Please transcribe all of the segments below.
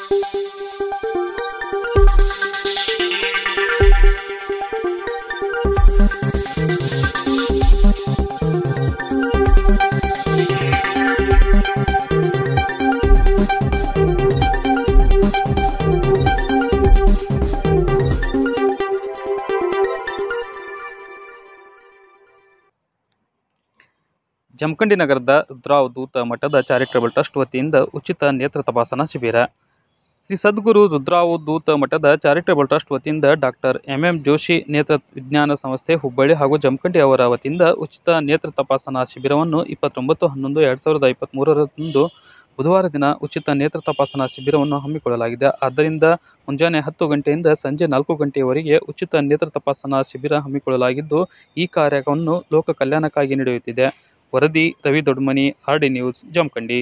ಜಮಖಂಡಿ ನಗರದ ರುದ್ರಾವಧೂತ ಮಠದ charitable trust ವತಿಯಿಂದ ಉಚಿತ ನೇತ್ರ ತಪಾಸಣಾ ಶಿಬಿರ ಶ್ರೀ ಸದ್ಗುರು ರುದ್ರಾವಧೂತ ಮಠದ ಚಾರಿಟಬಲ್ ಟ್ರಸ್ಟ್ ವತಿಯಿಂದ ಡಾಕ್ಟರ್ ಎಂ ಎಂ ಜೋಶಿ ನೇತ್ರ ವಿಜ್ಞಾನ ಸಂಸ್ಥೆ ಹುಬ್ಬಳ್ಳಿ ಹಾಗೂ ಜಮಖಂಡಿ ಅವರ ವತಿಯಿಂದ ಉಚಿತ ನೇತ್ರ ತಪಾಸಣಾ ಶಿಬಿರವನ್ನು ಇಪ್ಪತ್ತೊಂಬತ್ತು ಹನ್ನೊಂದು ಎರಡು ಸಾವಿರದ ಇಪ್ಪತ್ತ್ಮೂರರಂದು ಬುಧವಾರ ದಿನ ಉಚಿತ ನೇತ್ರ ತಪಾಸಣಾ ಶಿಬಿರವನ್ನು ಹಮ್ಮಿಕೊಳ್ಳಲಾಗಿದೆ ಆದ್ದರಿಂದ ಮುಂಜಾನೆ ಹತ್ತು ಗಂಟೆಯಿಂದ ಸಂಜೆ ನಾಲ್ಕು ಗಂಟೆಯವರೆಗೆ ಉಚಿತ ನೇತ್ರ ತಪಾಸಣಾ ಶಿಬಿರ ಹಮ್ಮಿಕೊಳ್ಳಲಾಗಿದ್ದು ಈ ಕಾರ್ಯವನ್ನು ಲೋಕ ಕಲ್ಯಾಣಕ್ಕಾಗಿ ನಡೆಯುತ್ತಿದೆ ವರದಿ Ravi Dodmani R D news Jamakhandi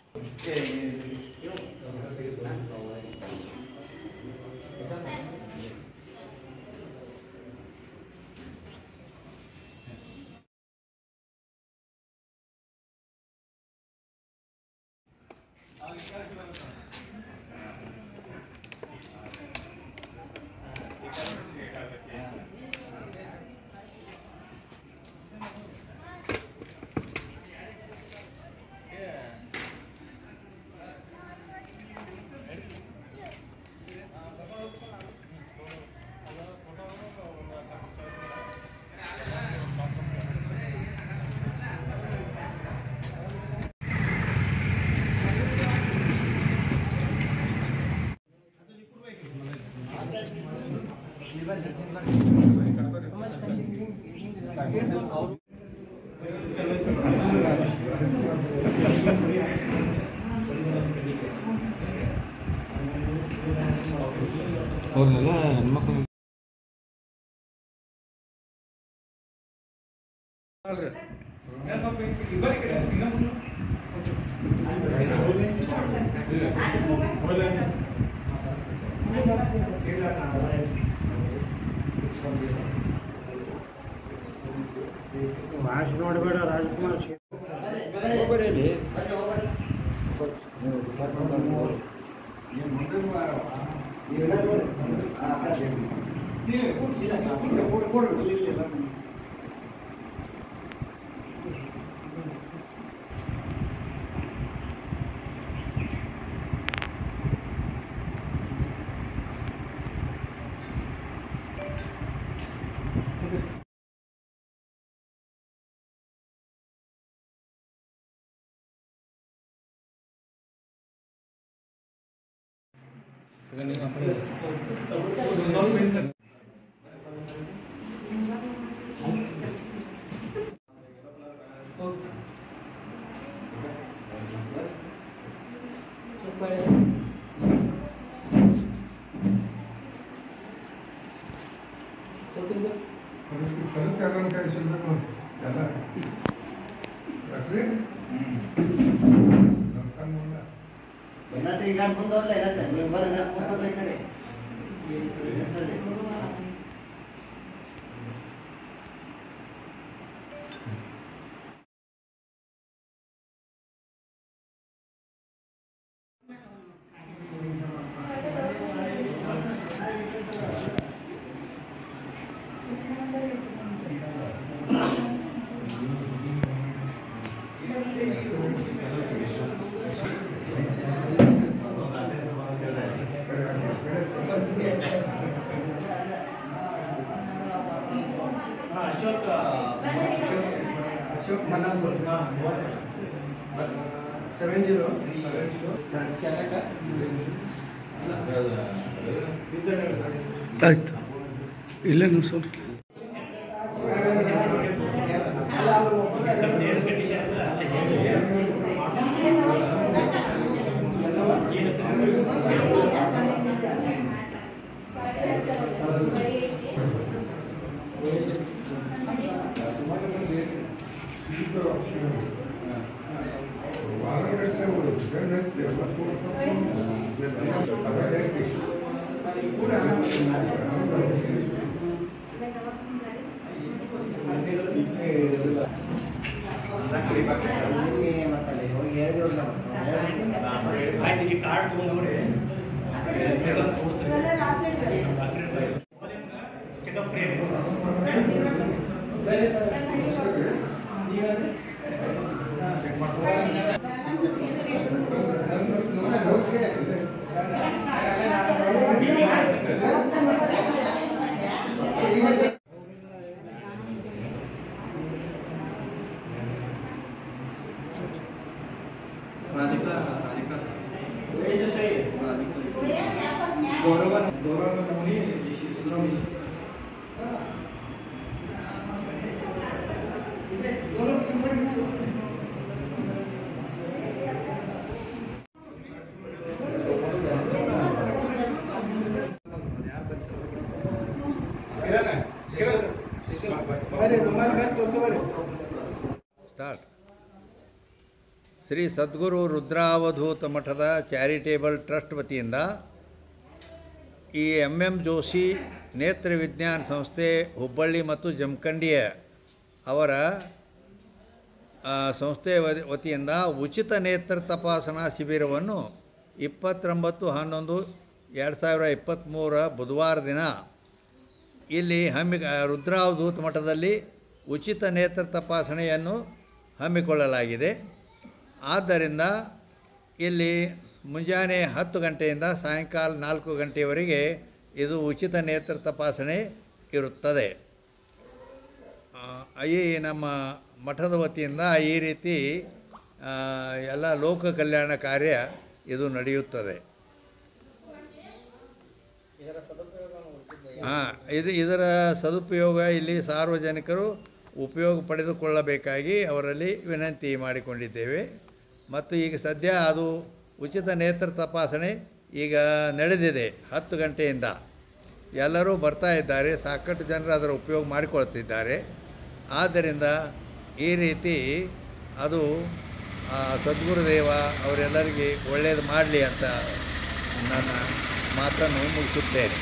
ಅವ್ರನ್ನೆಲ್ಲ ಹೆಣ್ಮಕ್ಳು ವಾಶ್ ನೋಡಬೇಡ ರಾಜ್ಕುಮಾರ್ ಖರ್ಚು ಎಲ್ಲ ಕಳಿಸಿರ್ಬೇಕು ಎಲ್ಲ ಯಾಕ್ರಿ ನಮ್ಮ ಕಣ್ಣು ಮುಂದೆ ಬನ್ನಾಟಿ ಈಗ ಬಂದವ್ರಲ್ಲ ಏನಂತ ನೀವು ಬರ ಕೂತ್ಕೊಳ್ಳಿ ಈ ಕಡೆ ಸರಿ. Ashok Ashok Mannapur seven zero correct ಆಯ್ತು ಇಲ್ಲೇ ನಿಲ್ಸೋಣ ವಾರಗಟ್ಟಲೆ ಓಡುದು ಗಂಡಂತೆ ಎಲ್ಲ ಮತ್ತಲ್ಲಿ ಹೋಗಿ ಹೇಳಿದ್ರು ಆಯ್ತು ಈ ಕಾರ್ಡ್ ತಗೊಂಡವ್ರೆ ರಾಧಿಕಾ ರಾಧಿಕಾ ಗೌರವ ಗೌರವ ನಮೂನಿ ಇಶಿ ಸುಂದರಂ ಇಶಿ ಸ್ಟಾರ್ಟ್ ಶ್ರೀ ಸದ್ಗುರು ರುದ್ರಾವಧೂತ ಮಠದ ಚಾರಿಟೇಬಲ್ ಟ್ರಸ್ಟ್ ವತಿಯಿಂದ ಈ ಎಮ್ ಎಮ್ ಜೋಶಿ ನೇತ್ರ ವಿಜ್ಞಾನ ಸಂಸ್ಥೆ ಹುಬ್ಬಳ್ಳಿ ಮತ್ತು ಜಮಖಂಡಿಯ ಅವರ ಆ, ಸಂಸ್ಥೆ ವ- ವತಿಯಿಂದ ಉಚಿತ ನೇತ್ರ ತಪಾಸಣಾ ಶಿಬಿರವನ್ನು ಇಪ್ಪತ್ತೊಂಬತ್ತು ಹನ್ನೊಂದು ಎರಡು ಸಾವಿರ ಇಪ್ಪತ್ತ್ಮೂರ ಬುಧವಾರ ದಿನ ಇಲ್ಲಿ ಹಮ್ಮಿ ರುದ್ರಾವಧೂತ ಮಠದಲ್ಲಿ ಉಚಿತ ನೇತ್ರ ತಪಾಸಣೆಯನ್ನು ಹಮ್ಮಿಕೊಳ್ಳಲಾಗಿದೆ ಆದ್ದರಿಂದ ಇಲ್ಲಿ ಮುಂಜಾನೆ ಹತ್ತು ಗಂಟೆಯಿಂದ ಸಾಯಂಕಾಲ ನಾಲ್ಕು ಗಂಟೆಯವರೆಗೆ ಇದು ಉಚಿತ ನೇತ್ರ ತಪಾಸಣೆ ಇರುತ್ತದೆ ಆ, ಈ ನಮ್ಮ ಮಠದ ವತಿಯಿಂದ ಈ ರೀತಿ ಆ, ಎಲ್ಲ ಲೋಕ ಕಲ್ಯಾಣ ಕಾರ್ಯ ಇದು ನಡೆಯುತ್ತದೆ ಹಾಂ ಇದು ಇದರ ಸದುಪಯೋಗ ಇಲ್ಲಿ ಸಾರ್ವಜನಿಕರು ಉಪಯೋಗ ಪಡೆದುಕೊಳ್ಳಬೇಕಾಗಿ ಅವರಲ್ಲಿ ವಿನಂತಿ ಮಾಡಿಕೊಂಡಿದ್ದೇವೆ ಮತ್ತು ಈಗ ಸದ್ಯ ಅದು ಉಚಿತ ನೇತ್ರ ತಪಾಸಣೆ ಈಗ ನಡೆದಿದೆ ಹತ್ತು ಗಂಟೆಯಿಂದ ಎಲ್ಲರೂ ಬರ್ತಾ ಇದ್ದಾರೆ ಸಾಕಷ್ಟು ಜನರು ಅದರ ಉಪಯೋಗ ಮಾಡಿಕೊಳ್ತಿದ್ದಾರೆ ಆದ್ದರಿಂದ ಈ ರೀತಿ ಅದು ಆ, ಸದ್ಗುರುದೇವ ಅವರೆಲ್ಲರಿಗೆ ಒಳ್ಳೆಯದು ಮಾಡಲಿ ಅಂತ ನನ್ನ ಮಾತನ್ನು ಮುಗಿಸುತ್ತೇನೆ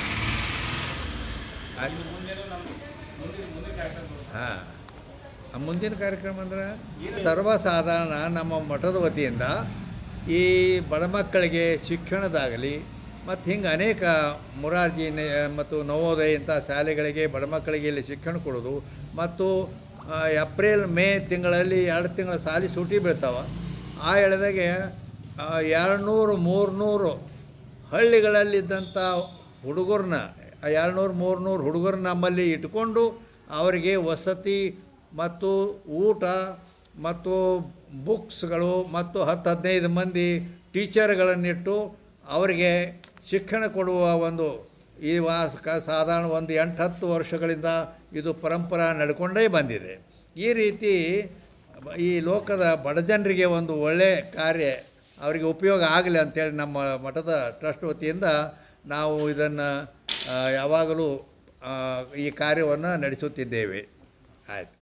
ಹಾಂ ಮುಂದಿನ ಕಾರ್ಯಕ್ರಮ ಅಂದ್ರೆ ಸರ್ವಸಾಧಾರಣ ನಮ್ಮ ಮಠದ ವತಿಯಿಂದ ಈ ಬಡ ಮಕ್ಕಳಿಗೆ ಶಿಕ್ಷಣದಾಗಲಿ ಮತ್ತು ಹಿಂಗೆ ಅನೇಕ ಮುರಾರ್ಜಿ ನೆ- ಮತ್ತು ನವೋದಯ ಇಂಥ ಶಾಲೆಗಳಿಗೆ ಬಡ ಮಕ್ಕಳಿಗೆ ಇಲ್ಲಿ ಶಿಕ್ಷಣ ಕೊಡೋದು ಮತ್ತು ಆ, ಏಪ್ರಿಲ್ ಮೇ ತಿಂಗಳಲ್ಲಿ ಎರಡು ತಿಂಗಳ ಸಾಲಿ ಸೂಟಿ ಬೀಳ್ತಾವೆ ಆ ಎಳೆದಾಗೆ ಎರಡುನೂರು ಮೂರುನೂರು ಹಳ್ಳಿಗಳಲ್ಲಿದ್ದಂಥ ಹುಡುಗರನ್ನ ಎರಡುನೂರು ಮೂರುನೂರು ಹುಡುಗರು ನಮ್ಮಲ್ಲಿ ಇಟ್ಕೊಂಡು ಅವರಿಗೆ ವಸತಿ ಮತ್ತು ಊಟ ಮತ್ತು ಬುಕ್ಸ್ಗಳು ಮತ್ತು ಹತ್ತು ಹದಿನೈದು ಮಂದಿ ಟೀಚರ್ಗಳನ್ನಿಟ್ಟು ಅವರಿಗೆ ಶಿಕ್ಷಣ ಕೊಡುವ ಒಂದು ಈ ವಾಸ ಕ ಸಾಧಾರಣ ಒಂದು ಎಂಟು ಹತ್ತು ವರ್ಷಗಳಿಂದ ಇದು ಪರಂಪರ ನಡ್ಕೊಂಡೇ ಬಂದಿದೆ ಈ ರೀತಿ ಈ ಲೋಕದ ಬಡ ಜನರಿಗೆ ಒಂದು ಒಳ್ಳೆಯ ಕಾರ್ಯ ಅವರಿಗೆ ಉಪಯೋಗ ಆಗಲಿ ಅಂತೇಳಿ ನಮ್ಮ ಮಠದ ಟ್ರಸ್ಟ್ ವತಿಯಿಂದ ನಾವು ಇದನ್ನು ಯಾವಾಗಲೂ ಆ, ಈ ಕಾರ್ಯವನ್ನು ನಡೆಸುತ್ತಿದ್ದೇವೆ ಆಯಿತು